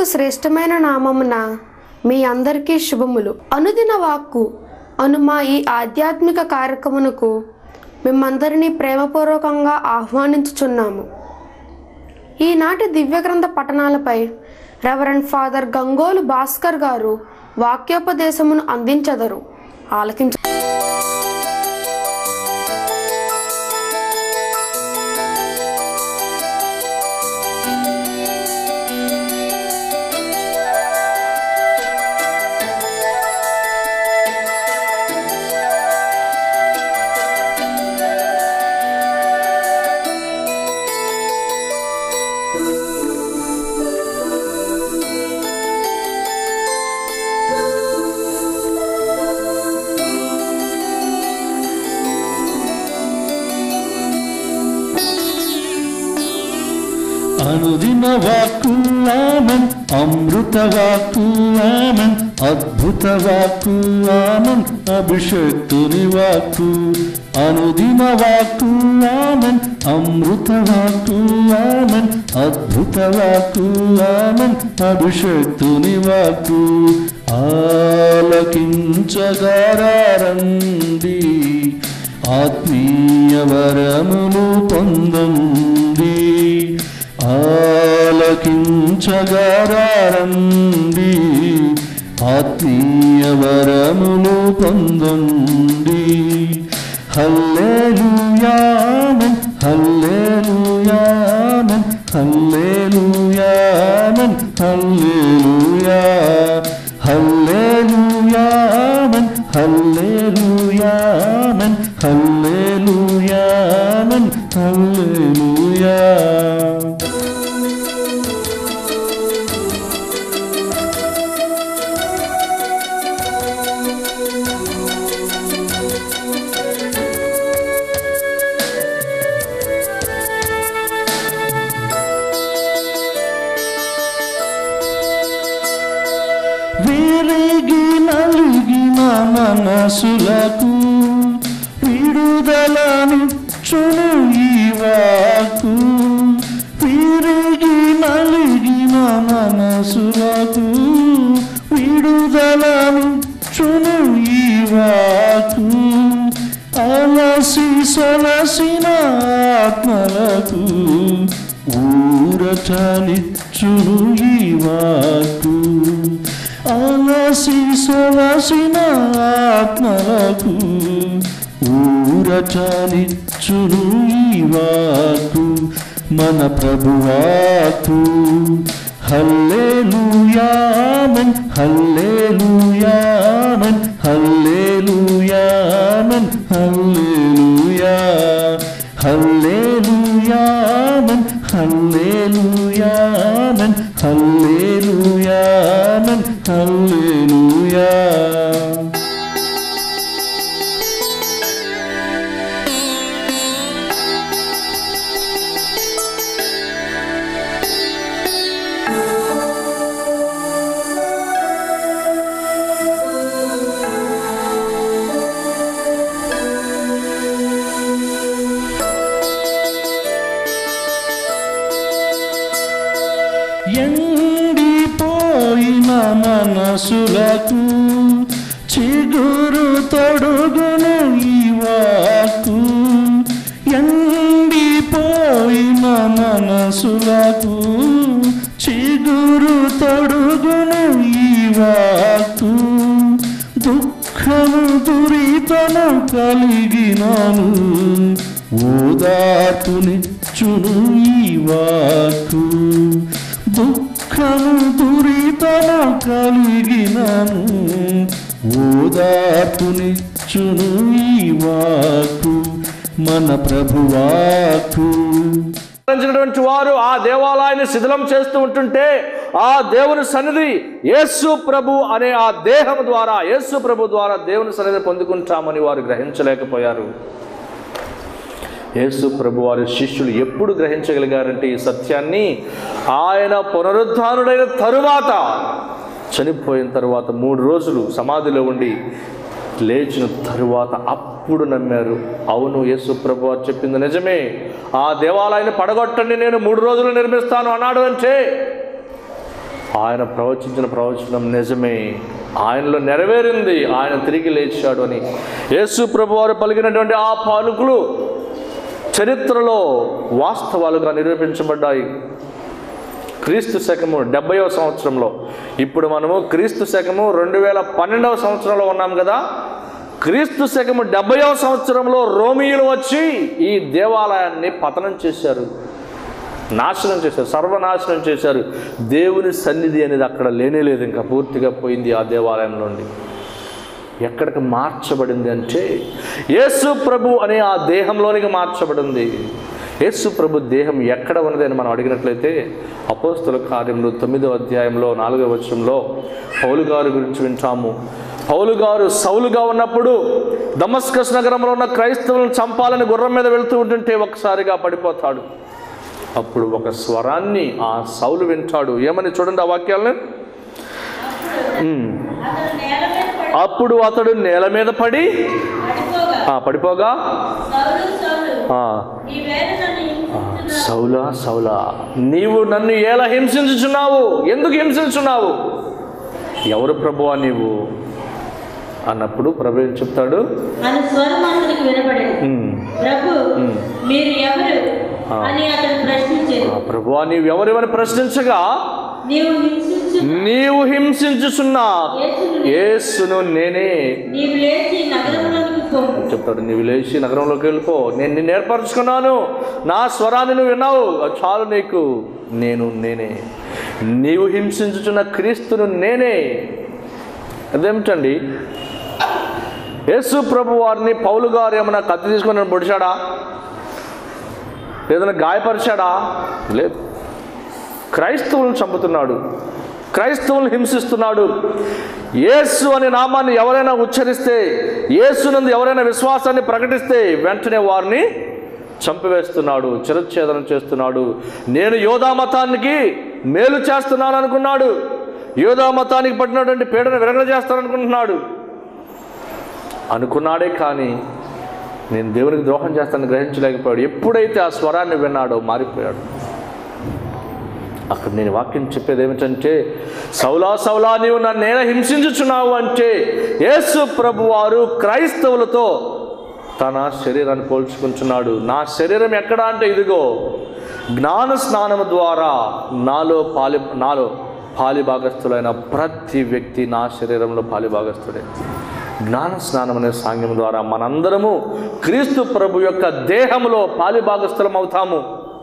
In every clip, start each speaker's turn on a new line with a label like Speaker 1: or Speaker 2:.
Speaker 1: శ్రేష్టమైన నామమున మీ అందరికీ శుభములు అనుదిన వాక్కు అను మా ఈ ఆధ్యాత్మిక కార్యక్రమునకు మిమ్మందరినీ ప్రేమపూర్వకంగా ఆహ్వానించుచున్నాము ఈనాటి దివ్యగ్రంథ పఠనాలపై రెవరెండ్ ఫాదర్ గంగోలు భాస్కర్ గారు వాక్యోపదేశమును అందించెదరు ఆలకించ
Speaker 2: అనుదిన వాక్కు ఆమెన్ అమృత వాక్కు ఆమెన్ అద్భుత వాక్కు ఆమెన్ అభిషక్తుని వాక్కు అనుదిన వాక్కు ఆమెన్ అమృత వాక్కు ఆమెన్ అద్భుత వాక్కు ఆమెన్ అభిషక్తుని వాక్కు ఆలకించగారండి ఆత్మీయ వరములు పొందండి ఆలకించగారండి ఆత్మీయ వరములు పొందండి హల్లేలుయామన్ హల్లేలుయామన్ హల్లేలుయామన్ హల్లేలుయా హల్లేలుయామన్ హల్లేలుయామన్ హల్లేలుయామన్ హల్లేలుయా విరిగి నలిగిన మనసులకు విడుదలనిచ్చును ఈ వాకు విరిగి నలిగిన మనసులకు విడుదలనిచ్చును ఈ వాకు అలసి సొలసిన ఆత్మలకు ఊరటనిచ్చును ఈ వాకు అలసి సొలసిన ఆత్మలకు ఊరటనిచ్చును ఈ వాకు మన ప్రభువాకు హల్లేలుయామన్ హల్లేలుయామన్ హల్లేలుయామన్ హల్లేలుయా హల్లేలుయామన్ హల్లేలుయామన్ హల్లేలుయామన్ హల్లేలుయా ఎండిపోయిన మనసులకు చిగురు తొడుగును ఈ వాకు ఎండిపోయిన మనసులకు చిగురు తొడుగును ఈ వాకు దుఃఖము దురితను కలిగినాను ఓదార్పునిచ్చును ఈ వాకు దుఃఖము దురితను కలిగినను ఓదార్పునిచ్చును ఈ వాకు మన ప్రభువాకు
Speaker 3: సంబంధించినటువంటి వారు ఆ దేవాలయాన్ని శిథిలం చేస్తూ ఉంటుంటే ఆ దేవుని సన్నిధి యేసు ప్రభు అనే ఆ దేహం ద్వారా యేసు ప్రభు ద్వారా దేవుని సన్నిధి పొందుకుంటామని వారు గ్రహించలేకపోయారు యేసు ప్రభు వారి శిష్యులు ఎప్పుడు గ్రహించగలిగారంటే ఈ సత్యాన్ని ఆయన పునరుద్ధానుడైన తరువాత చనిపోయిన తరువాత మూడు రోజులు సమాధిలో ఉండి లేచిన తరువాత అప్పుడు నమ్మారు అవును యేసు ప్రభు వారు చెప్పింది నిజమే ఆ దేవాలయాన్ని పడగొట్టండి నేను మూడు రోజులు నిర్మిస్తాను అన్నాడు అంటే ఆయన ప్రవచించిన ప్రవచనం నిజమే ఆయనలో నెరవేరింది ఆయన తిరిగి లేచాడు అని యేసు ప్రభు వారు పలికినటువంటి ఆ పలుకులు చరిత్రలో వాస్తవాలుగా నిరూపించబడ్డాయి క్రీస్తు శకము డెబ్బైవ సంవత్సరంలో ఇప్పుడు మనము క్రీస్తు శకము రెండు వేల పన్నెండవ సంవత్సరంలో ఉన్నాం కదా క్రీస్తు శకము డెబ్బైవ సంవత్సరంలో రోమియోలు వచ్చి ఈ దేవాలయాన్ని పతనం చేశారు నాశనం చేశారు సర్వనాశనం చేశారు దేవుని సన్నిధి అనేది అక్కడ లేనే లేదు ఇంకా పూర్తిగా పోయింది ఆ దేవాలయం నుండి ఎక్కడికి మార్చబడింది అంటే యేసు ప్రభు అనే ఆ దేహంలోనికి మార్చబడింది యేసు ప్రభు దేహం ఎక్కడ ఉన్నది అని మనం అడిగినట్లయితే అపోస్తుల కార్యములు తొమ్మిదో అధ్యాయంలో నాలుగవ వచనంలో పౌలు గారి గురించి వింటాము పౌలు గారు సౌలుగా ఉన్నప్పుడు దమస్కస్ నగరంలో ఉన్న క్రైస్తవులను చంపాలని గుర్రం మీద వెళ్తూ ఉంటుంటే ఒకసారిగా పడిపోతాడు అప్పుడు ఒక స్వరాన్ని ఆ సౌలు వింటాడు ఏమని చూడండి ఆ వాక్యాలను ఉమ్.
Speaker 4: అతడు నేల మీద పడి
Speaker 3: అప్పుడు అతడు నేల మీద పడి
Speaker 4: పడిపోగా
Speaker 3: ఆ, పడిపోగా
Speaker 4: సౌలు సౌలు
Speaker 3: ఆ,
Speaker 4: నీ వేరు నన్ను హింసిస్తున్నావు
Speaker 3: సౌలా సౌలా నీవు నన్ను ఎలా హింసించుచున్నావు ఎందుకు హింసించున్నావు ఎవరు ప్రభువా నీవు అన్నప్పుడు ప్రభు ఏం చెప్తాడు
Speaker 4: అని స్వరం అతనికి వినపడింది
Speaker 3: "ఉమ్,
Speaker 4: ప్రభు మీరు ఎవరు
Speaker 3: ఆ.
Speaker 4: అని అతను ప్రశ్నించాడు
Speaker 3: ఆ ప్రభువా నీవు ఎవరెవని ప్రశ్నించగా
Speaker 4: నీవు హింసించు
Speaker 3: నీవు హింసించుచున్నా
Speaker 4: యేసును
Speaker 3: యేసును నేనే
Speaker 4: నీవు లేచి నగరంలోనికి పోము
Speaker 3: చెప్తాడు నీవు లేచి నగరంలోకి వెళ్ళిపో నేను నిన్ను ఏర్పరచుకున్నాను నా స్వరాన్ని నువ్వు విన్నావు అది చాలు నీకు నేను నేనే నీవు హింసించుచున్న క్రీస్తును నేనే అదేమిటండి యేసు ప్రభు వారిని పౌలు గారు ఏమైనా కత్తి తీసుకొని నన్ను పొడిచాడా ఏదైనా గాయపరిచాడా లేదు క్రైస్తవులను చంపుతున్నాడు క్రైస్తవులను హింసిస్తున్నాడు యేసు అనే నామాన్ని ఎవరైనా ఉచ్చరిస్తే యేసునందు ఎవరైనా విశ్వాసాన్ని ప్రకటిస్తే వెంటనే వారిని చంపివేస్తున్నాడు చిరచ్ఛేదనం చేస్తున్నాడు నేను యోధా మతానికి మేలు చేస్తున్నాను అనుకున్నాడు యోధా మతానికి పట్టినటువంటి పీడను విరగడ చేస్తాననుకుంటున్నాడు అనుకున్నాడే కానీ నేను దేవునికి ద్రోహం చేస్తానని గ్రహించలేకపోయాడు ఎప్పుడైతే ఆ స్వరాన్ని విన్నాడో మారిపోయాడు అక్కడ నేను వాక్యం చెప్పేది ఏమిటంటే సౌలా సౌలా నీవు నన్ను నేల హింసించుచున్నావు అంటే యేసు ప్రభు వారు క్రైస్తవులతో తన శరీరాన్ని పోల్చుకుంటున్నాడు నా శరీరం ఎక్కడ అంటే ఇదిగో జ్ఞాన స్నానము ద్వారా నాలో పాలి నాలో పాలిభాగస్థులైన ప్రతి వ్యక్తి నా శరీరంలో పాలిభాగస్థుడే జ్ఞాన స్నానం అనే సాంగ్యం ద్వారా మనందరము క్రీస్తు ప్రభు యొక్క దేహములో పాలిభాగస్థులం అవుతాము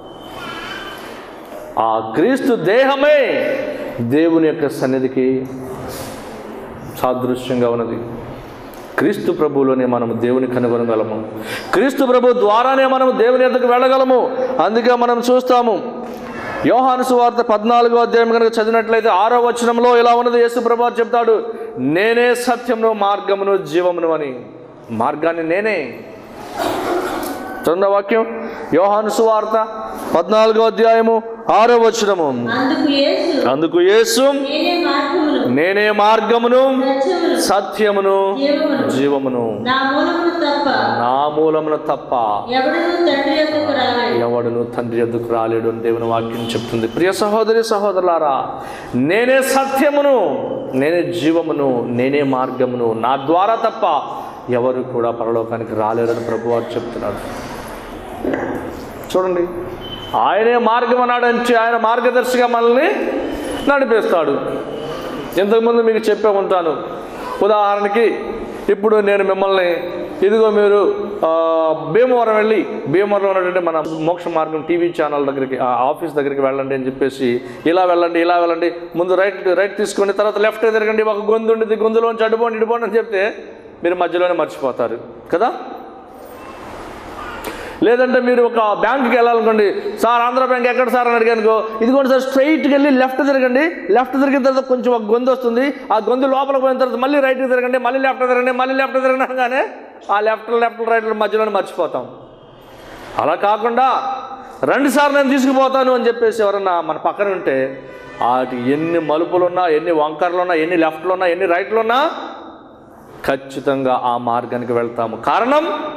Speaker 3: ఆ క్రీస్తు దేహమే దేవుని యొక్క సన్నిధికి సాదృశ్యంగా ఉన్నది క్రీస్తు ప్రభువులోనే మనము దేవుని కనుగొనగలము క్రీస్తు ప్రభు ద్వారానే మనము దేవుని ఎద్దకు వెళ్ళగలము అందుకే మనం చూస్తాము యోహాను సువార్త పద్నాలుగో అధ్యాయం కనుక చదివినట్లయితే ఆరో వచనంలో ఇలా ఉన్నది యేసు ప్రభు వారు చెప్తాడు నేనే సత్యమును మార్గమును జీవమును అని మార్గాన్ని నేనే చంద్ర వాక్యం యోహాను సువార్త పద్నాలుగో అధ్యాయము ఆరో వచనము
Speaker 4: అందుకు యేసు
Speaker 3: అందుకు యేసు
Speaker 4: నేనే మార్గమును
Speaker 3: నేనే మార్గమును
Speaker 4: సత్యమును
Speaker 3: సత్యమును
Speaker 4: జీవమును
Speaker 3: జీవమును
Speaker 4: నా మూలమును తప్ప
Speaker 3: నా మూలమున తప్ప
Speaker 4: ఎవడను తండ్రి యొక్కకు రాలేడు
Speaker 3: ఎవడును తండ్రి ఎద్దుకు రాలేడు అని దేవుని వాక్యం చెప్తుంది ప్రియ సహోదరి సహోదరులారా నేనే సత్యమును నేనే జీవమును నేనే మార్గమును నా ద్వారా తప్ప ఎవరు కూడా పరలోకానికి రాలేరని ప్రభువారు చెప్తున్నాడు చూడండి ఆయనే మార్గం అన్నాడంటే ఆయన మార్గదర్శిగా మనల్ని నడిపిస్తాడు ఇంతకుముందు మీకు చెప్పే ఉంటాను ఉదాహరణకి ఇప్పుడు నేను మిమ్మల్ని ఇదిగో మీరు ఆ, భీమవరం వెళ్ళి భీమవరంలో ఉన్నటువంటి మన మోక్ష మార్గం టీవీ ఛానల్ దగ్గరికి ఆ ఆఫీస్ దగ్గరికి వెళ్ళండి అని చెప్పేసి ఇలా వెళ్ళండి ఇలా వెళ్ళండి ముందు రైట్ రైట్ తీసుకోండి తర్వాత లెఫ్ట్ తిరగండి ఒక గొంతు ఉండేది గొంతులోంచి అడ్డుపోండి ఇటుపోండి అని చెప్తే మీరు మధ్యలోనే మర్చిపోతారు కదా లేదంటే మీరు ఒక బ్యాంకుకి వెళ్ళాలనుకోండి సార్ ఆంధ్ర బ్యాంక్ ఎక్కడ సార్ అని అడిగానుకో ఇదిగోండి సార్ స్ట్రైట్కి వెళ్ళి లెఫ్ట్ తిరగండి లెఫ్ట్ తిరిగిన తర్వాత కొంచెం ఒక గొంతు వస్తుంది ఆ గొంతు లోపలికి పోయిన తర్వాత మళ్ళీ రైట్కి తిరగండి మళ్ళీ లెఫ్ట్ తిరగండి మళ్ళీ లెఫ్ట్ తిరగండి అనగానే ఆ లెఫ్ట్ లెఫ్ట్ రైట్ మధ్యలోనే మర్చిపోతాం అలా కాకుండా రెండు సార్లు నేను తీసుకుపోతాను అని చెప్పేసి ఎవరన్నా మన పక్కన ఉంటే వాటి ఎన్ని మలుపులు ఉన్నా ఎన్ని వంకర్లు ఉన్నా ఎన్ని లెఫ్ట్లు ఉన్నా ఎన్ని రైట్లు ఉన్నా ఖచ్చితంగా ఆ మార్గానికి వెళ్తాము కారణం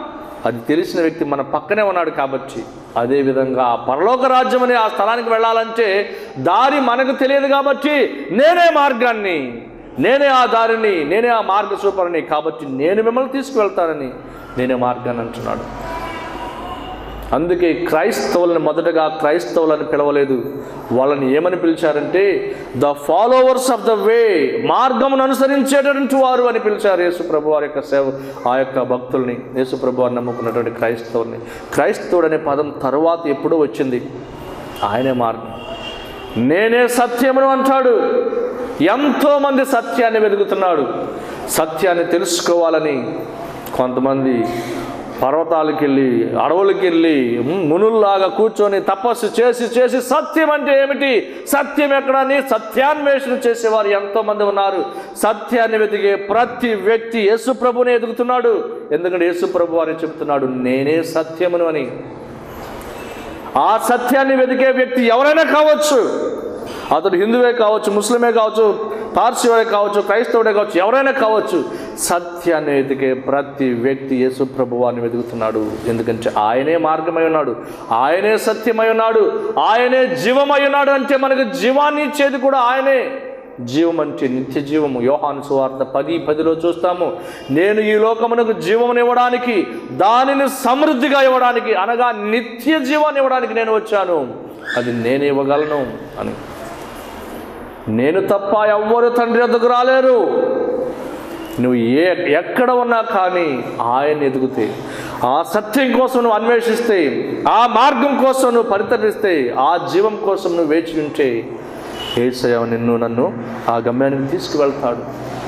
Speaker 3: అది తెలిసిన వ్యక్తి మన పక్కనే ఉన్నాడు కాబట్టి అదేవిధంగా ఆ పరలోక రాజ్యం అనే ఆ స్థలానికి వెళ్ళాలంటే దారి మనకు తెలియదు కాబట్టి నేనే మార్గాన్ని నేనే ఆ దారిని నేనే ఆ మార్గ సూపర్ని కాబట్టి నేను మిమ్మల్ని తీసుకువెళ్తానని నేనే మార్గాన్ని అంటున్నాడు అందుకే క్రైస్తవులను మొదటగా క్రైస్తవులను పిలవలేదు వాళ్ళని ఏమని పిలిచారంటే the followers of the way మార్గమును అనుసరించేటటువంటి వారు అని పిలిచారు యేసు ప్రభు వారి యొక్క సేవ ఆ యొక్క భక్తుల్ని యేసు ప్రభు వారిని నమ్ముకున్నటువంటి క్రైస్తవుల్ని క్రైస్తవుడు అనే పదం తరువాత ఎప్పుడో వచ్చింది ఆయనే మార్గం నేనే సత్యమును అంటాడు ఎంతోమంది సత్యాన్ని వెతుకుతున్నాడు సత్యాన్ని తెలుసుకోవాలని కొంతమంది పర్వతాలకు వెళ్ళి అడవులకి వెళ్ళి ఉమ్, మునుల్లాగా కూర్చొని తపస్సు చేసి చేసి సత్యం అంటే ఏమిటి సత్యం ఎక్కడని సత్యాన్వేషణ చేసేవారు ఎంతోమంది ఉన్నారు సత్యాన్ని వెతికే ప్రతి వ్యక్తి యేసు ప్రభుని ఎదుగుతున్నాడు ఎందుకంటే యేసు ప్రభు వారు చెబుతున్నాడు నేనే సత్యమును అని ఆ సత్యాన్ని వెతికే వ్యక్తి ఎవరైనా కావచ్చు అతడు హిందువే కావచ్చు ముస్లిమే కావచ్చు పార్సీవే కావచ్చు క్రైస్తవుడే కావచ్చు ఎవరైనా కావచ్చు సత్యాన్ని వెతికే ప్రతి వ్యక్తి యేసు ప్రభువాన్ని వెతుకుతున్నాడు ఎందుకంటే ఆయనే మార్గమై ఉన్నాడు ఆయనే సత్యమై ఉన్నాడు ఆయనే జీవమై ఉన్నాడు అంటే మనకు జీవాన్ని ఇచ్చేది కూడా ఆయనే జీవం అంటే నిత్య జీవము యోహాను సువార్త పది పదిలో చూస్తాము నేను ఈ లోకమునకు జీవమును ఇవ్వడానికి దానిని సమృద్ధిగా ఇవ్వడానికి అనగా నిత్య జీవాన్ని ఇవ్వడానికి నేను వచ్చాను అది నేను ఇవ్వగలను అని నేను తప్ప ఎవ్వరు తండ్రి వద్దకు రాలేరు నువ్వు ఏ ఎక్కడ ఉన్నా కానీ ఆయన ఎదుగుతే ఆ సత్యం కోసం నువ్వు అన్వేషిస్తే ఆ మార్గం కోసం నువ్వు పరితపిస్తే ఆ జీవం కోసం నువ్వు వేచి ఉంటే ఏసయ నిన్ను నన్ను ఆ గమ్యానికి తీసుకువెళ్తాడు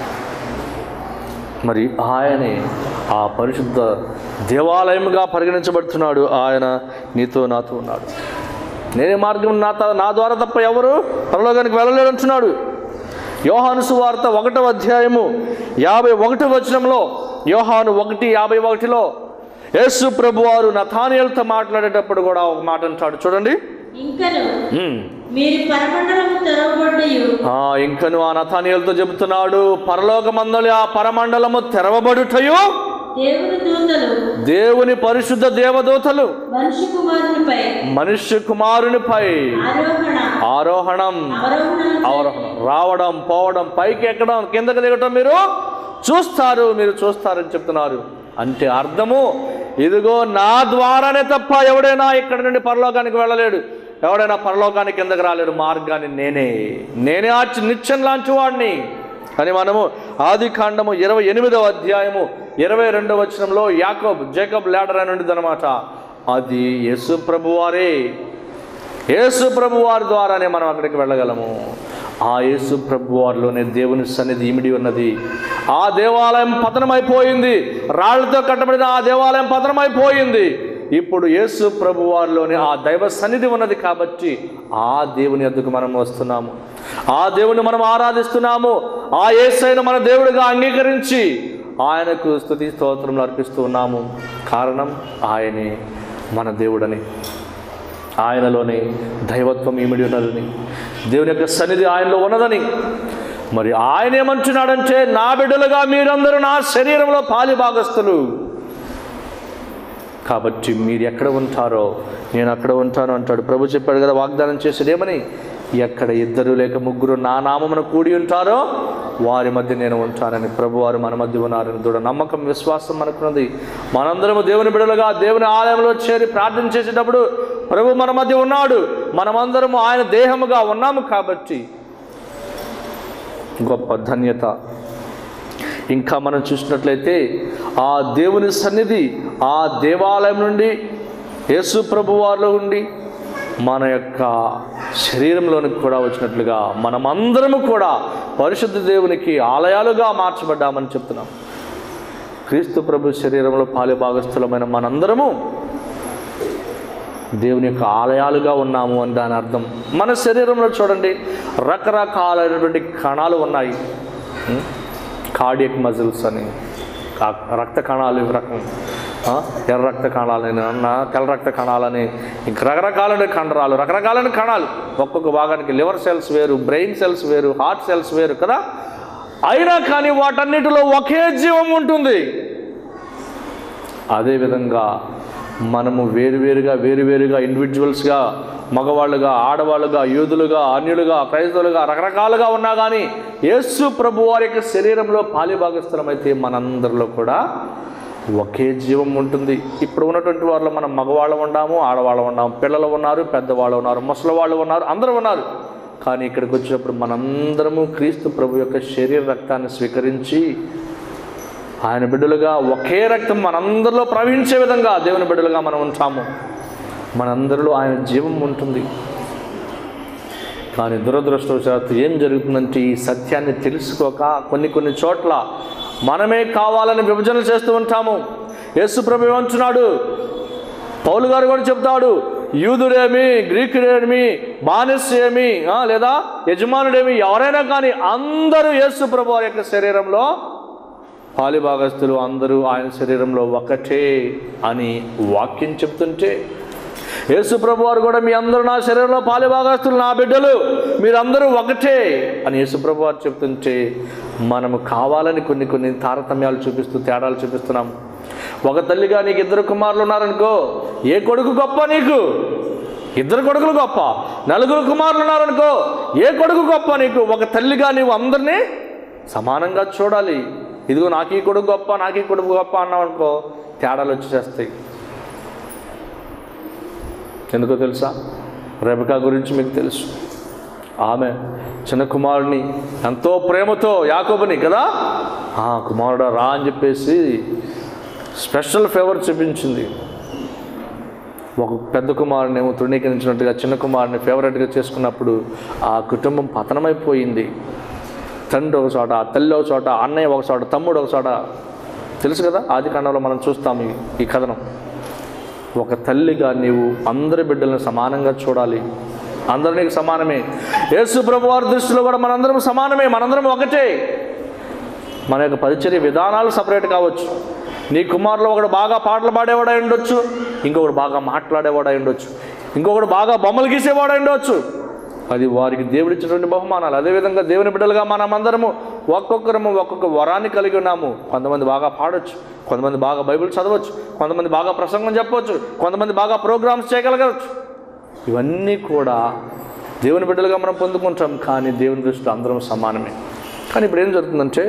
Speaker 3: మరి ఆయనే ఆ పరిశుద్ధ దేవాలయముగా పరిగణించబడుతున్నాడు ఆయన నీతో నాతో ఉన్నాడు నేనే మార్గం నా త- నా ద్వారా తప్ప ఎవరు పరలోకానికి వెళ్ళలేడు అంటున్నాడు యోహాను సువార్త ఒకటో అధ్యాయము యాభై ఒకటో వచనంలో యోహాను ఒకటి యాభై ఒకటిలో యేసు ప్రభు వారు నథానియల్తో మాట్లాడేటప్పుడు కూడా ఒక మాట అంటాడు చూడండి
Speaker 4: ఇంకను
Speaker 3: ఉమ్.
Speaker 4: మీరు పరమండలము తెరవబడ్డయు
Speaker 3: ఆ ఇంకను ఆ నథానియల్తో చెబుతున్నాడు పరలోకమందలి ఆ పరమండలము తెరవబడుటయు
Speaker 4: దేవుని దూతలు
Speaker 3: దేవుని పరిశుద్ధ దేవదూతలు
Speaker 4: మనిషి కుమారునిపై
Speaker 3: మనుష్య కుమారునిపై
Speaker 4: ఆరోహణ
Speaker 3: ఆరోహణం
Speaker 4: అవరోహణ
Speaker 3: అవరోహణం రావడం పోవడం పైకి ఎక్కడం కిందకి దిగటం మీరు చూస్తారు మీరు చూస్తారని చెప్తున్నారు అంటే అర్థము ఇదిగో నా ద్వారానే తప్ప ఎవడైనా ఇక్కడ నుండి పరలోకానికి వెళ్ళలేడు ఎవడైనా పరలోకానికి కిందకి రాలేడు మార్గాన్ని నేనే నేనే ఆ నిత్యం లాంటి వాడిని అని మనము ఆది కాండము ఇరవై ఎనిమిదవ అధ్యాయము ఇరవై రెండవ వచనంలో యాకోబ్ జేకబ్ లేడర్ అని ఉండేది అనమాట అది యేసు ప్రభువారే యేసు ప్రభు వారి ద్వారానే మనం అక్కడికి వెళ్ళగలము ఆ యేసు ప్రభు వారిలోనే దేవుని సన్నిధి ఇమిడి ఉన్నది ఆ దేవాలయం పతనమైపోయింది రాళ్లతో కట్టబడిన ఆ దేవాలయం పతనమైపోయింది ఇప్పుడు యేసు ప్రభు వారిలోనే ఆ దైవ సన్నిధి ఉన్నది కాబట్టి ఆ దేవుని ఎద్దుకు మనం వస్తున్నాము ఆ దేవుని మనం ఆరాధిస్తున్నాము ఆ యేసైన మన దేవుడిగా అంగీకరించి ఆయనకు స్తుతి స్తోత్రములు అర్పిస్తూ ఉన్నాము కారణం ఆయనే మన దేవుడని ఆయనలోనే దైవత్వం ఇమిడి ఉన్నదని దేవుని యొక్క సన్నిధి ఆయనలో ఉన్నదని మరి ఆయన ఏమంటున్నాడంటే నా బిడ్డలుగా మీరందరూ నా శరీరంలో పాలి భాగస్తులు కాబట్టి మీరు ఎక్కడ ఉంటారో నేను అక్కడ ఉంటాను అంటాడు ప్రభు చెప్పాడు కదా వాగ్దానం చేసేదేమని ఎక్కడ ఇద్దరు లేక ముగ్గురు నా నామమున కూడి ఉంటారో వారి మధ్య నేను ఉంటానని ప్రభు వారు మన మధ్య ఉన్నారని దృఢ నమ్మకం విశ్వాసం మనకున్నది మనందరము దేవుని బిడలుగా దేవుని ఆలయంలో చేరి ప్రార్థన చేసేటప్పుడు ప్రభు మన మధ్య ఉన్నాడు మనమందరము ఆయన దేహముగా ఉన్నాము కాబట్టి గొప్ప ధన్యత ఇంకా మనం చూసినట్లయితే ఆ దేవుని సన్నిధి ఆ దేవాలయం నుండి యేసు ప్రభు వారిలో ఉండి మన యొక్క శరీరంలోనికి కూడా వచ్చినట్లుగా మనమందరము కూడా పరిశుద్ధ దేవునికి ఆలయాలుగా మార్చబడ్డామని చెప్తున్నాం క్రీస్తు ప్రభు శరీరంలో పాలి భాగస్థులమైన మనందరము దేవుని యొక్క ఆలయాలుగా ఉన్నాము అని దాని అర్థం మన శరీరంలో చూడండి రకరకాలైనటువంటి కణాలు ఉన్నాయి కార్డియక్ మజిల్స్ అని కా- రక్త కణాలు ఈ రకం ఆ, ఎర్ర రక్త కణాలని అన్న తెల్ల రక్త కణాలని ఇంక రకరకాలైన కండరాలు రకరకాలైన కణాలు ఒక్కొక్క భాగానికి లివర్ సెల్స్ వేరు బ్రెయిన్ సెల్స్ వేరు హార్ట్ సెల్స్ వేరు కదా అయినా కానీ వాటన్నిటిలో ఒకే జీవం ఉంటుంది అదేవిధంగా మనము వేరువేరుగా వేరువేరుగా ఇండివిజువల్స్గా మగవాళ్ళుగా ఆడవాళ్ళుగా యూదులుగా అన్యులుగా క్రైస్తవులుగా రకరకాలుగా ఉన్నా కానీ యేసు ప్రభు వారి యొక్క శరీరంలో పాలిభాగస్థలమైతే మనందరిలో కూడా ఒకే జీవం ఉంటుంది ఇప్పుడు ఉన్నటువంటి వారిలో మనం మగవాళ్ళు ఉన్నాము ఆడవాళ్ళు ఉన్నాము పిల్లలు ఉన్నారు పెద్దవాళ్ళు ఉన్నారు ముసలి వాళ్ళు ఉన్నారు అందరూ ఉన్నారు కానీ ఇక్కడికి వచ్చినప్పుడు మనందరము క్రీస్తు ప్రభు యొక్క శరీర రక్తాన్ని స్వీకరించి ఆయన బిడ్డలుగా ఒకే రక్తం మనందరిలో ప్రవహించే విధంగా దేవుని బిడ్డలుగా మనం ఉంటాము మనందరిలో ఆయన జీవం ఉంటుంది కానీ దురదృష్టవశాత్తు ఏం జరుగుతుందంటే ఈ సత్యాన్ని తెలుసుకోక కొన్ని కొన్ని చోట్ల మనమే కావాలని విభజన చేస్తూ ఉంటాము యేసు ప్రభు ఏమంటున్నాడు పౌలు గారు కూడా చెప్తాడు యూదుడేమి గ్రీకుడేమి బానిస ఏమి ఆ, లేదా యజమానుడేమి ఎవరైనా కానీ అందరూ యేసు ప్రభు వారి యొక్క శరీరంలో పాలిభాగస్తులు అందరూ ఆయన శరీరంలో ఒకటే అని వాక్యం చెప్తుంటే యేసు ప్రభు వారు కూడా మీ అందరూ నా శరీరంలో పాలిభాగస్తులు నా బిడ్డలు మీరందరూ ఒకటే అని యేసు ప్రభు వారు చెప్తుంటే మనము కావాలని కొన్ని కొన్ని తారతమ్యాలు చూపిస్తూ తేడాలు చూపిస్తున్నాం ఒక తల్లిగా నీకు ఇద్దరు కుమారులు ఉన్నారనుకో ఏ కొడుకు గొప్ప నీకు ఇద్దరు కొడుకులు గొప్ప నలుగురు కుమారులు ఉన్నారనుకో ఏ కొడుకు గొప్ప నీకు ఒక తల్లిగా నీవు అందరినీ సమానంగా చూడాలి ఇదిగో నాకు ఈ కొడుకు గొప్ప నాకు ఈ కొడుకు గొప్ప అన్నావు అనుకో తేడాలు వచ్చేస్తాయి ఎందుకో తెలుసా రెబకా గురించి మీకు తెలుసు ఆమె చిన్న కుమారుని ఎంతో ప్రేమతో యాకోబుని కదా ఆ కుమారుడా రా అని చెప్పేసి స్పెషల్ ఫేవర్ చూపించింది ఒక పెద్ద కుమారుని ఏమో తృణీకరించినట్టుగా చిన్న కుమారుని ఫేవరెట్గా చేసుకున్నప్పుడు ఆ కుటుంబం పతనమైపోయింది తండ్రి ఒక చోట తల్లి ఒక చోట అన్నయ్య ఒక చోట తమ్ముడు ఒక చోట తెలుసు కదా ఆది కాండంలో మనం చూస్తాం ఈ ఈ కథనం ఒక తల్లిగా నీవు అందరి బిడ్డలను సమానంగా చూడాలి అందరూ నీకు సమానమే యేసు ప్రభు వారి దృష్టిలో కూడా మనందరం సమానమే మనందరం ఒకటే మన యొక్క పరిచర్య విధానాలు సపరేట్ కావచ్చు నీ కుమారులో ఒకడు బాగా పాటలు పాడేవాడై ఉండొచ్చు ఇంకొకడు బాగా మాట్లాడేవాడై ఉండొచ్చు ఇంకొకడు బాగా బొమ్మలు గీసేవాడై ఉండొచ్చు అది వారికి దేవుడిచ్చినటువంటి బహుమానాలు అదేవిధంగా దేవుని బిడ్డలుగా మనం అందరము ఒక్కొక్కరము ఒక్కొక్క వరాన్ని కలిగి ఉన్నాము కొంతమంది బాగా పాడొచ్చు కొంతమంది బాగా బైబిల్ చదవచ్చు కొంతమంది బాగా ప్రసంగం చెప్పవచ్చు కొంతమంది బాగా ప్రోగ్రామ్స్ చేయగలగవచ్చు ఇవన్నీ కూడా దేవుని బిడ్డలుగా మనం పొందుకుంటాం కానీ దేవుని దృష్టిలో అందరం సమానమే కానీ ఇప్పుడు ఏం జరుగుతుందంటే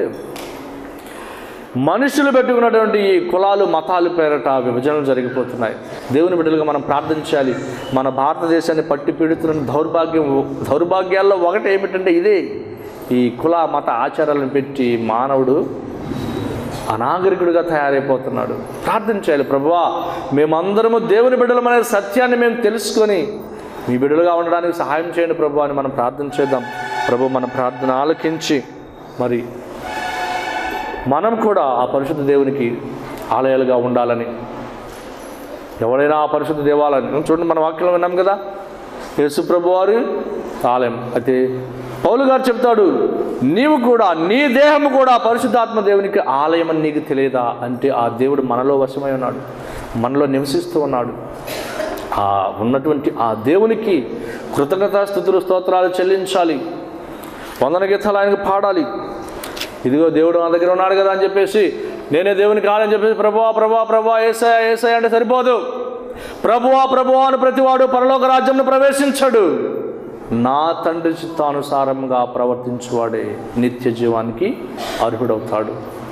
Speaker 3: మనుషులు పెట్టుకున్నటువంటి ఈ కులాలు మతాలు పేరట విభజనలు జరిగిపోతున్నాయి దేవుని బిడ్డలుగా మనం ప్రార్థించాలి మన భారతదేశాన్ని పట్టి పీడుతున్న దౌర్భాగ్యం దౌర్భాగ్యాల్లో ఒకటి ఏమిటంటే ఇదే ఈ కుల మత ఆచారాలను పెట్టి మానవుడు అనాగరికుడిగా తయారైపోతున్నాడు ప్రార్థించాలి ప్రభువా మేమందరము దేవుని బిడ్డలమనే సత్యాన్ని మేము తెలుసుకొని మీ బిడ్డలుగా ఉండడానికి సహాయం చేయండి ప్రభు అని మనం ప్రార్థన చేద్దాం ప్రభు మన ప్రార్థన ఆలకించి మరి మనం కూడా ఆ పరిశుద్ధ దేవునికి ఆలయాలుగా ఉండాలని ఎవరైనా ఆ పరిశుద్ధ దేవాలయం చూడండి మన వాక్యంలో విన్నాం కదా యేసు ప్రభు వారు ఆలయం అయితే పౌలు గారు చెప్తాడు నీవు కూడా నీ దేహం కూడా పరిశుద్ధాత్మ దేవునికి ఆలయం అని నీకు తెలియదా అంటే ఆ దేవుడు మనలో వశమై ఉన్నాడు మనలో నివసిస్తూ ఉన్నాడు ఆ ఉన్నటువంటి ఆ దేవునికి కృతజ్ఞతాస్థుతులు స్తోత్రాలు చెల్లించాలి వందన గీతాలు ఆయనకు పాడాలి ఇదిగో దేవుడు నా దగ్గర ఉన్నాడు కదా అని చెప్పేసి నేనే దేవుని కాదని చెప్పేసి ప్రభువా ప్రభువా ప్రభువా ఏసయ ఏసయ అంటే సరిపోదు ప్రభువా ప్రభువా అని ప్రతివాడు పరలోక రాజ్యంను ప్రవేశించడు నా తండ్రి చిత్తానుసారంగా ప్రవర్తించువాడే నిత్య జీవానికి అర్హుడవుతాడు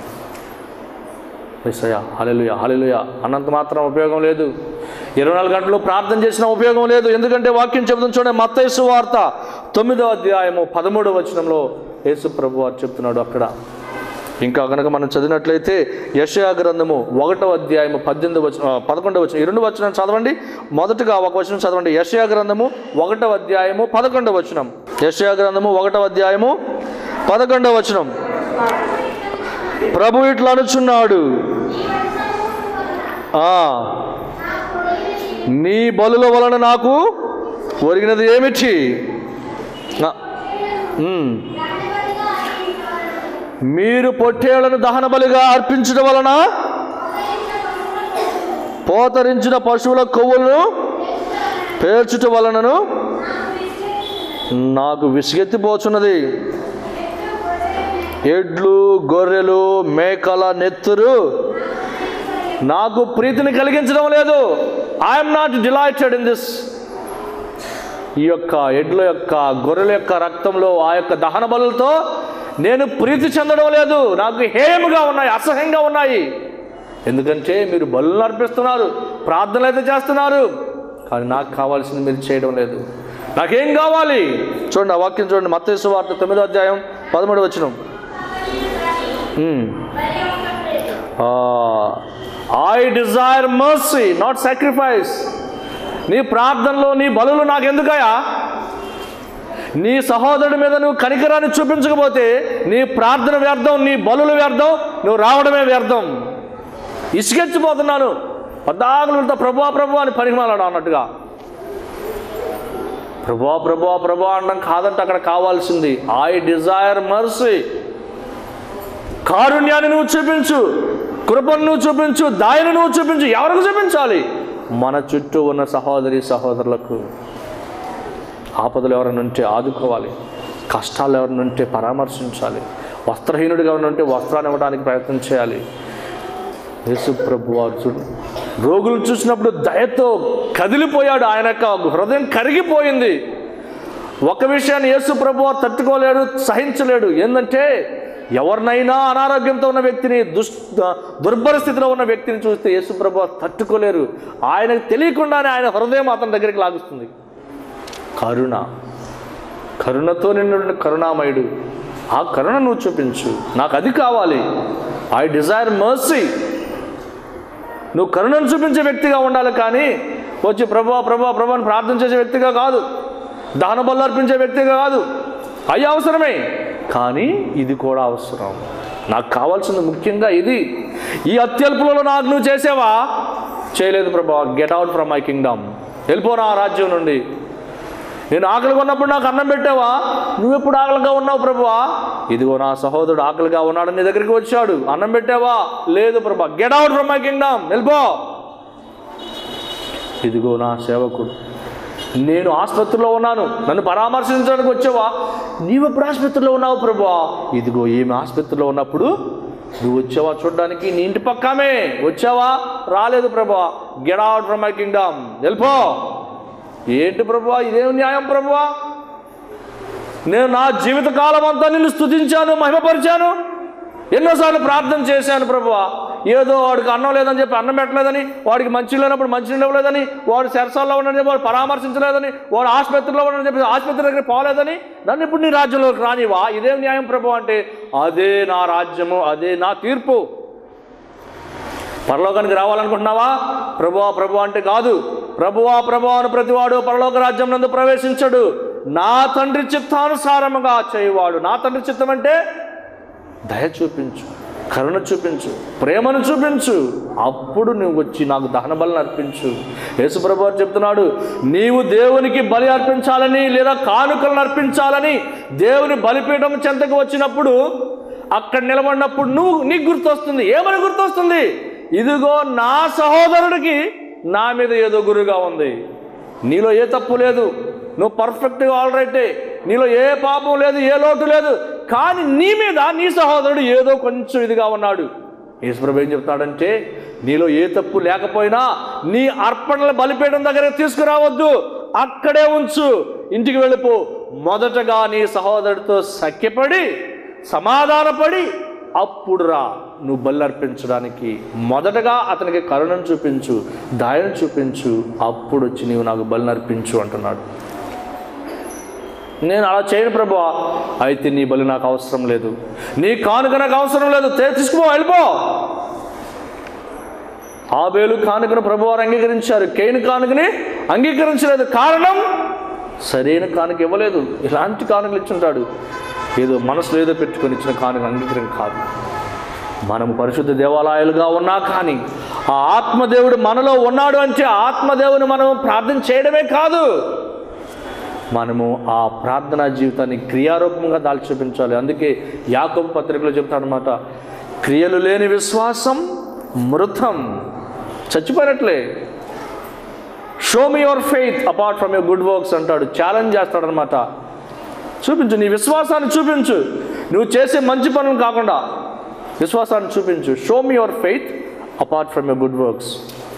Speaker 3: ఎస్సయ్య హలెలుయ హలెలుయ అన్నంత మాత్రం ఉపయోగం లేదు ఇరవై నాలుగు గంటలు ప్రార్థన చేసిన ఉపయోగం లేదు ఎందుకంటే వాక్యం చెబుతుంది చూడండి మత్తైసు వార్త తొమ్మిదో అధ్యాయము పదమూడవ వచనంలో యేసు ప్రభు వారు చెప్తున్నాడు అక్కడ ఇంకా కనుక మనం చదివినట్లయితే యషయా గ్రంథము ఒకటో అధ్యాయము పద్దెనిమిది వచనం పదకొండవ వచనం ఈ రెండు వచనం చదవండి మొదటగా ఒక వచనం చదవండి యషయా గ్రంథము ఒకటో అధ్యాయము పదకొండవ వచనం యషయా గ్రంథము ఒకటో అధ్యాయము పదకొండవ వచనం ప్రభు ఇట్లా అనుచున్నాడు ఆ, నీ బలుల వలన నాకు ఒరిగినది ఏమిటి ఆ, ఉమ్. మీరు పొట్టేళ్లను దహన బలిగా అర్పించడం వలన పోతరించిన పశువుల కొవ్వులను పేర్చుట వలనను నాకు విసిగెత్తిపోచున్నది ఎడ్లు గొర్రెలు మేకల నెత్తురు నాకు ప్రీతిని కలిగించడం లేదు I'm not delighted in this ఈ యొక్క ఎడ్ల యొక్క గొర్రెల యొక్క రక్తంలో ఆ యొక్క దహన బలులతో నేను ప్రీతి చెందడం లేదు నాకు హేయముగా ఉన్నాయి అసహ్యంగా ఉన్నాయి ఎందుకంటే మీరు బలులను అర్పిస్తున్నారు ప్రార్థనలు అయితే చేస్తున్నారు కానీ నాకు కావాల్సింది మీరు చేయడం లేదు నాకేం కావాలి చూడండి ఆ వాక్యం చూడండి మత్తేసు వార్త తొమ్మిదో అధ్యాయం పదమూడు వచ్చిన I desire mercy not sacrifice నీ ప్రార్థనలో నీ బలులు నాకు ఎందుకయా నీ సహోదరుడి మీద నువ్వు కనికరాన్ని చూపించకపోతే నీ ప్రార్థన వ్యర్థం నీ బలులు వ్యర్థం నువ్వు రావడమే వ్యర్థం ఇసుకెచ్చిపోతున్నాను పద్దాకులతో ప్రభా ప్రభు అని పరిమాలాడు అన్నట్టుగా ప్రభా ప్రభా ప్రభా అనడం కాదంటే అక్కడ కావాల్సింది ఐ డిజైర్ మర్సీ కారుణ్యాన్ని నువ్వు చూపించు కృపను నువ్వు చూపించు దాయను నువ్వు చూపించు ఎవరికి చూపించాలి మన చుట్టూ ఉన్న సహోదరి సహోదరులకు ఆపదలు ఎవరైనా ఉంటే ఆదుకోవాలి కష్టాలు ఎవరైనా ఉంటే పరామర్శించాలి వస్త్రహీనుడిగా ఎవరైనా ఉంటే వస్త్రాన్ని ఇవ్వడానికి ప్రయత్నం చేయాలి యేసు ప్రభు వారు చూడు రోగులు చూసినప్పుడు దయతో కదిలిపోయాడు ఆయన యొక్క హృదయం కరిగిపోయింది ఒక విషయాన్ని యేసు ప్రభు వారు తట్టుకోలేడు సహించలేడు ఏంటంటే ఎవరినైనా అనారోగ్యంతో ఉన్న వ్యక్తిని దుష్ దుర్భర స్థితిలో ఉన్న వ్యక్తిని చూస్తే యేసు ప్రభు వారు తట్టుకోలేరు ఆయనకు తెలియకుండానే ఆయన హృదయం అతని దగ్గరికి లాగుస్తుంది కరుణ కరుణతో నిన్ను కరుణామయుడు ఆ కరుణ నువ్వు చూపించు నాకు అది కావాలి ఐ డిజైర్ మర్సీ నువ్వు కరుణను చూపించే వ్యక్తిగా ఉండాలి కానీ వచ్చి ప్రభా ప్రభా ప్రభా అని ప్రార్థన చేసే వ్యక్తిగా కాదు దహన బలు అర్పించే వ్యక్తిగా కాదు అవి అవసరమే కానీ ఇది కూడా అవసరం నాకు కావాల్సింది ముఖ్యంగా ఇది ఈ అత్యల్పులలో నాకు నువ్వు చేసావా చేయలేదు ప్రభా get out from my kingdom వెళ్ళిపోనా ఆ రాజ్యం నుండి నేను ఆకలిగా ఉన్నప్పుడు నాకు అన్నం పెట్టావా నువ్వెప్పుడు ఆకలిగా ఉన్నావు ప్రభువా ఇదిగో నా సహోదరుడు ఆకలిగా ఉన్నాడు నీ దగ్గరికి వచ్చాడు అన్నం పెట్టావా లేదు ప్రభా get out from my kingdom వెళ్ళిపో ఇదిగో నా సేవకుడు నేను ఆసుపత్రిలో ఉన్నాను నన్ను పరామర్శించడానికి వచ్చావా నీవెప్పుడు ఆసుపత్రిలో ఉన్నావు ప్రభువా ఇదిగో ఏమి ఆసుపత్రిలో ఉన్నప్పుడు నువ్వు వచ్చావా చూడడానికి నీ ఇంటి పక్కమే వచ్చావా రాలేదు ప్రభా get out from my kingdom వెళ్ళిపో ఏంటి ప్రభువా ఇదేం న్యాయం ప్రభువా నేను నా జీవిత కాలం అంతా నిన్ను స్తుతించాను మహిమపరిచాను ఎన్నోసార్లు ప్రార్థన చేశాను ప్రభువా ఏదో వాడికి అన్నం లేదని చెప్పి అన్నం పెట్టలేదని వాడికి మంచి లేనప్పుడు మంచి ఇవ్వలేదని వాడు సెరసాల్లో ఉండని చెప్పి వాడు పరామర్శించలేదని వాడు ఆసుపత్రిలో ఉండని చెప్పి ఆసుపత్రి దగ్గర పోలేదని నన్ను ఇప్పుడు నీ రాజ్యంలోకి రానివా ఇదేం న్యాయం ప్రభు అంటే అదే నా రాజ్యము అదే నా తీర్పు పరలోకానికి రావాలనుకుంటున్నావా ప్రభువా ప్రభు అంటే కాదు ప్రభువా ప్రభు అని ప్రతివాడు పరలోక రాజ్యం నందు ప్రవేశించడు నా తండ్రి చిత్తానుసారముగా చేయవాడు నా తండ్రి చిత్తం అంటే దయ చూపించు కరుణ చూపించు ప్రేమను చూపించు అప్పుడు నువ్వు వచ్చి నాకు దహన బలిని అర్పించు యేసుప్రభు వారు చెప్తున్నాడు నీవు దేవునికి బలి అర్పించాలని లేదా కానుకలను అర్పించాలని దేవుని బలిపీఠం చెంతకు వచ్చినప్పుడు అక్కడ నిలబడినప్పుడు నువ్వు నీకు గుర్తొస్తుంది ఏమని గుర్తొస్తుంది ఇదిగో నా సహోదరుడికి నా మీద ఏదో గురుగా ఉంది నీలో ఏ తప్పు లేదు నువ్వు పర్ఫెక్ట్గా ఆల్ రైటే నీలో ఏ పాపం లేదు ఏ లోటు లేదు కానీ నీ మీద నీ సహోదరుడు ఏదో కొంచెం ఇదిగా ఉన్నాడు యేసుప్రభు ఏం చెప్తాడంటే నీలో ఏ తప్పు లేకపోయినా నీ అర్పణల బలిపీఠం దగ్గర తీసుకురావద్దు అక్కడే ఉంచు ఇంటికి వెళ్ళిపో మొదటగా నీ సహోదరుడితో సఖ్యపడి సమాధానపడి అప్పుడు రా నువ్వు బలి అర్పించడానికి మొదటగా అతనికి కరుణను చూపించు దాయను చూపించు అప్పుడు వచ్చి నీవు నాకు బలిని అర్పించు అంటున్నాడు నేను అలా చేయను ప్రభు అయితే నీ బలి నాకు అవసరం లేదు నీ కానుక నాకు అవసరం లేదు తే- తీసుకుపో వెళ్ళిపో ఆబేలు కానుకను ప్రభువారు అంగీకరించారు కేను కానుకని అంగీకరించలేదు కారణం సరైన కానుక ఇవ్వలేదు ఇలాంటి కానుకలు ఇచ్చుంటాడు ఏదో మనసులో ఏదో పెట్టుకొని ఇచ్చిన కానుక అంగీకరం కాదు మనం పరిశుద్ధ దేవాలయాలుగా ఉన్నా కానీ ఆ ఆత్మదేవుడు మనలో ఉన్నాడు అంటే ఆత్మదేవుని మనం ప్రార్థన చేయడమే కాదు మనము ఆ ప్రార్థనా జీవితాన్ని క్రియారూపంగా దాల్చి చూపించాలి అందుకే యాకోబు పత్రికలో చెప్తాడనమాట క్రియలు లేని విశ్వాసం మృతం చచ్చిపోయినట్లే show me your faith apart from your good works అంటాడు ఛాలెంజ్ చేస్తాడనమాట చూపించు నీ విశ్వాసాన్ని చూపించు నువ్వు చేసే మంచి పనులు కాకుండా విశ్వాసాన్ని చూపించు show me your faith apart from a good works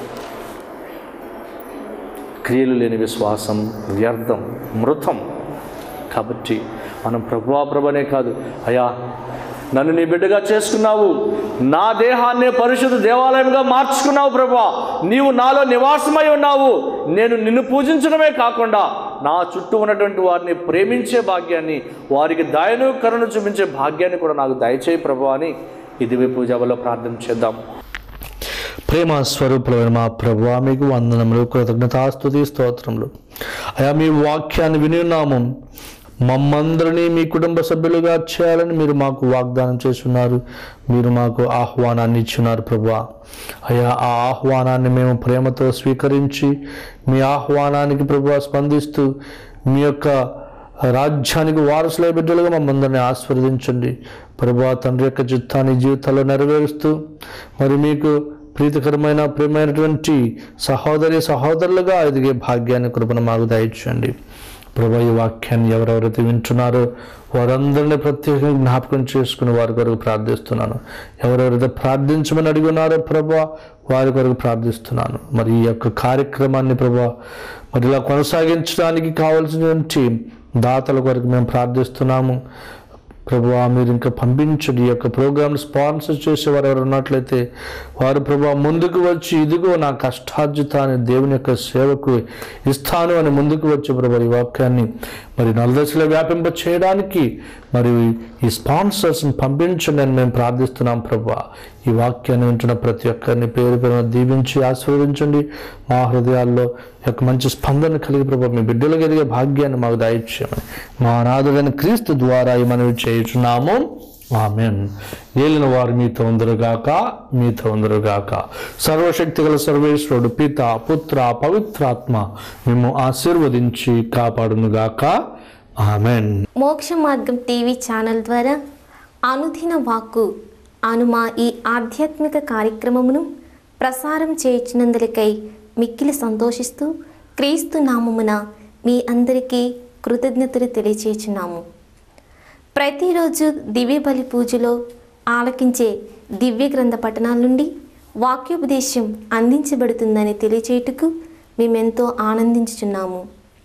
Speaker 3: క్రియలు లేని విశ్వాసం వ్యర్థం మృతం కాబట్టి మనం ప్రభువా ప్రభనే కాదు అయ్యా నన్ను నీ బిడ్డగా చేసుకున్నావు నా దేహాన్నే పరిశుద్ధ దేవాలయంగా మార్చుకున్నావు ప్రభా నీవు నాలో నివాసమై ఉన్నావు నేను నిన్ను పూజించడమే కాకుండా నా చుట్టూ ఉన్నటువంటి వారిని ప్రేమించే భాగ్యాన్ని వారికి దయను కరుణ చూపించే భాగ్యాన్ని కూడా నాకు దయచేయి ప్రభు అని ఇది పూజ వల్ల ప్రార్థన చేద్దాం
Speaker 5: ప్రేమ స్వరూపులైన మా ప్రభు మీకు వందనములు కృతజ్ఞతాస్తుతి స్తోత్రములు అయా మీ వాక్యాన్ని విని ఉన్నాము మమ్మందరినీ మీ కుటుంబ సభ్యులుగా చేయాలని మీరు మాకు వాగ్దానం చేస్తున్నారు మీరు మాకు ఆహ్వానాన్ని ఇచ్చున్నారు ప్రభు అయా ఆ ఆహ్వానాన్ని మేము ప్రేమతో స్వీకరించి మీ ఆహ్వానానికి ప్రభు స్పందిస్తూ మీ యొక్క రాజ్యానికి వారసులై బిడ్డలుగా మమ్మందరిని ఆస్వాదించండి ప్రభా తండ్రి యొక్క చిత్తాన్ని జీవితాల్లో నెరవేరుస్తూ మరి మీకు ప్రీతికరమైన ప్రియమైనటువంటి సహోదరి సహోదరులుగా ఎదిగే భాగ్యాన్ని కృపను మాకు దయచేయండి ప్రభా ఈ వాక్యాన్ని ఎవరెవరైతే వింటున్నారో వారందరినీ ప్రత్యేకంగా జ్ఞాపకం చేసుకుని వారి కొరకు ప్రార్థిస్తున్నాను ఎవరెవరైతే ప్రార్థించమని అడిగి ఉన్నారో ప్రభా వారి కొరకు ప్రార్థిస్తున్నాను మరి ఈ యొక్క కార్యక్రమాన్ని ప్రభా మరి ఇలా కొనసాగించడానికి కావలసినటువంటి దాతల కొరకు మేము ప్రార్థిస్తున్నాము ప్రభువా మీరు ఇంకా పంపించండి ఈ యొక్క ప్రోగ్రామ్ స్పాన్సర్ చేసేవారు ఎవరు ఉన్నట్లయితే వారు ప్రభా ముందుకు వచ్చి ఇదిగో నా కష్టార్జితాన్ని దేవుని యొక్క సేవకు ఇస్తాను అని ముందుకు వచ్చి ప్రభా ఈ వాక్యాన్ని మరి నలదశలో వ్యాపింప చేయడానికి మరి ఈ స్పాన్సర్స్ని పంపించండి అని మేము ప్రార్థిస్తున్నాం ప్రభా ఈ వాక్యాన్ని వింటున్న ప్రతి ఒక్కరిని పేరు పేరున దీవించి ఆశీర్వదించండి మా హృదయాల్లో యొక్క మంచి స్పందన కలిగి ప్రభావ మీ బిడ్డలకు ఎదిగే భాగ్యాన్ని మాకు దయచేయమని మా అనాథుడైన క్రీస్తు ద్వారా ఈ మనవి చేయుచున్నాము ఆమెన్ ఏలిన వారు మీతో ఉందరుగాక మీతో ఉందరుగాక సర్వశక్తి గల సర్వేశ్వరుడు పిత పుత్ర పవిత్రాత్మ మేము ఆశీర్వదించి కాపాడునుగాక ఆమెన్
Speaker 6: మోక్ష మార్గం టీవీ ఛానల్ ద్వారా అనుదిన వాక్కు అను మా ఈ ఆధ్యాత్మిక కార్యక్రమమును ప్రసారం చేయించినందులకై మిక్కిలి సంతోషిస్తూ క్రీస్తు నామమున మీ అందరికీ కృతజ్ఞతలు తెలియచేయుచున్నాము ప్రతిరోజు దివ్య బలి పూజలో ఆలకించే దివ్య గ్రంథ పఠనాల నుండి వాక్యోపదేశం అందించబడుతుందని తెలియచేయుటకు మేమెంతో ఆనందించుచున్నాము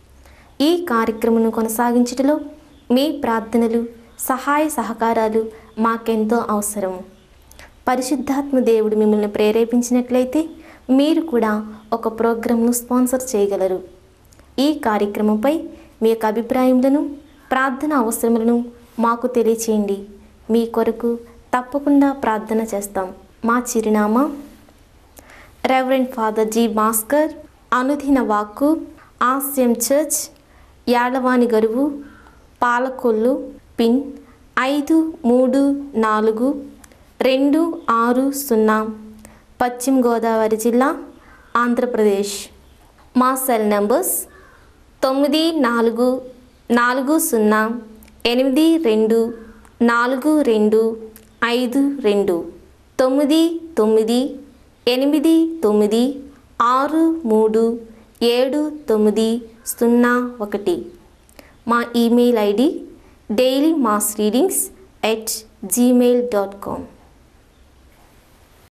Speaker 6: ఈ కార్యక్రమను కొనసాగించటలో మీ ప్రార్థనలు సహాయ సహకారాలు మాకెంతో అవసరం పరిశుద్ధాత్మ దేవుడు మిమ్మల్ని ప్రేరేపించినట్లయితే మీరు కూడా ఒక ప్రోగ్రాంను స్పాన్సర్ చేయగలరు ఈ కార్యక్రమంపై మీ యొక్క అభిప్రాయములను ప్రార్థన అవసరములను మాకు తెలియచేయండి మీ కొరకు తప్పకుండా ప్రార్థన చేస్తాం మా చిరునామా రెవరెండ్ ఫాదర్ జి భాస్కర్ అనుదిన వాక్కు ఆస్యం చర్చ్ యాడవాని గరువు పాలకొల్లు పిన్ ఐదు మూడు నాలుగు రెండు ఆరు సున్నా పశ్చిమ గోదావరి జిల్లా ఆంధ్రప్రదేశ్ మా సెల్ నంబర్స్ తొమ్మిది నాలుగు నాలుగు సున్నా ఎనిమిది రెండు నాలుగు రెండు ఐదు రెండు తొమ్మిది తొమ్మిది ఎనిమిది తొమ్మిది ఆరు మూడు ఏడు తొమ్మిది సున్నా ఒకటి మా email ID daily mass readings at Gmail dot com